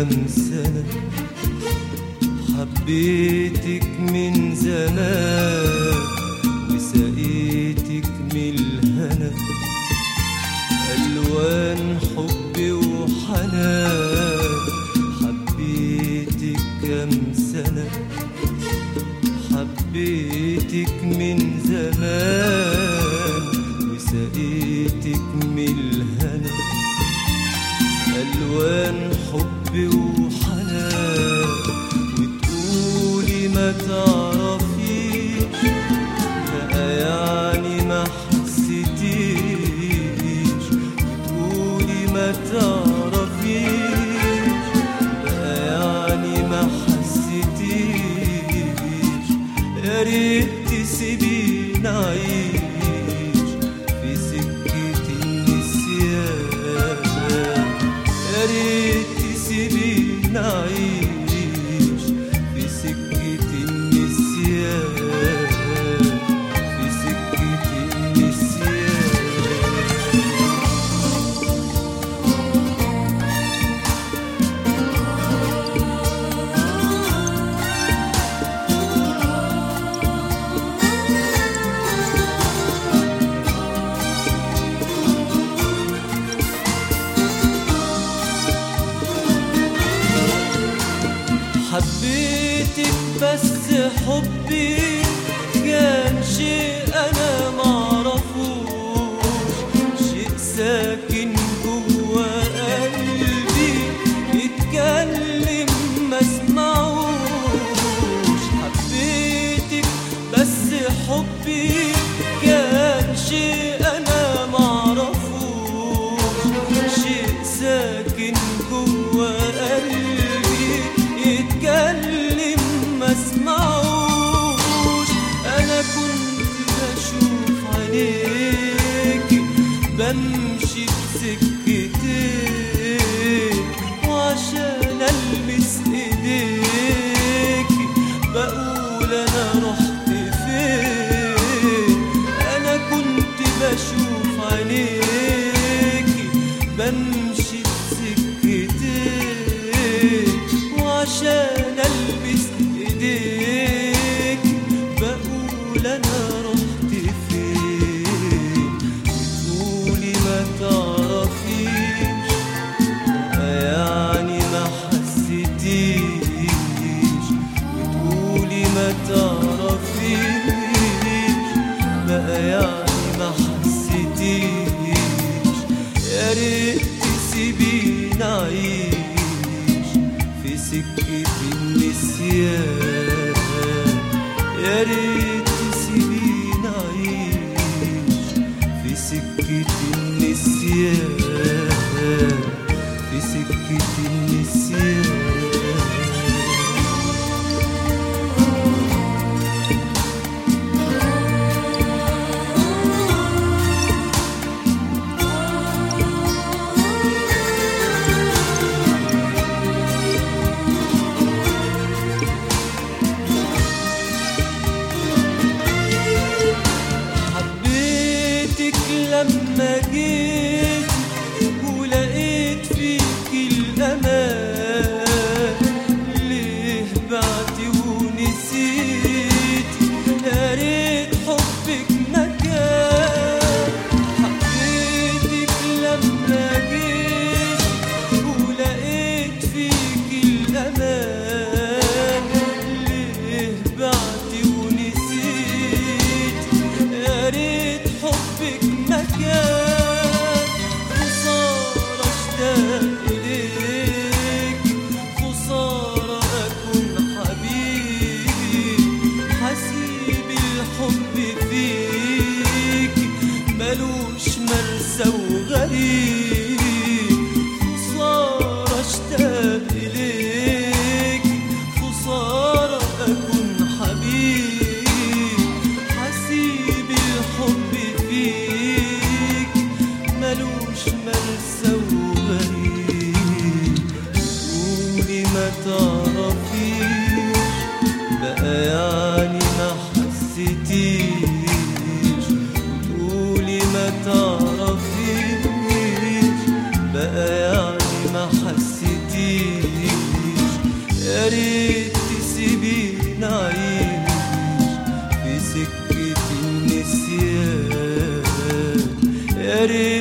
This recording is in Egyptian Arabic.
كام سنة حبيتك من زمان وسقيتك من الهنا ألوان حب وحنان حبيتك كام سنة حبيتك من زمان وسقيتك من الهنا ألوان حب وحنان وتقولي ما تعرفيش بقى يعني ما حسيتيش وتقولي ما تعرفيش بقى يعني ما حسيتيش يا ريت تسيبيني أعيش في سكة النسيان يا ريت تسيبيني أعيش في سكة النسيان في سكة النسيان حبيتك بس حبي كان شيء انا معرفوش شيء ساكن جوا قلبي يتكلم ما اسمعوش حبيتك بس حبي كان شيء انا معرفوش شيء ساكن جوا قلبي يتكلم ما اسمعوش انا كنت بشوف عينيكي بمشي بسكتين وعشان المس ايديكي بقول انا رحت فين انا كنت بشوف عينيكي بمشي بسكتين وعشان البس ايديك بقول انا رحت فين بتقولي ما تعرفيش يعني ما حسيتيش بتقولي ما تعرفيش بقى يعني ما حسيتيش يا ريت تسيبيني أعيش في سكة النسيان يا ريت تسيبيني أعيش في سكة النسيان في سكة النسيان حبيتك لما جيت ولقيت فيك الأمان ليه بعتي ونسيت يا ريت حبك مكان حبيتك لما جيت ولقيت فيك الأمان ليه بعتي ونسيت يا ريت حبك مكان خسارة اشتاق إليك خسارة أكون حبيبي حسيب الحب فيك ملوش مرسى وغريب خسارة اشتاق إليك خسارة أكون حبيب حسيب الحب فيك ملوش مرسى وغريب قولي ما تعرفيش بقى يعني ما حسيتيش تقولي ما تعرفيش سكة النسيان يا ريت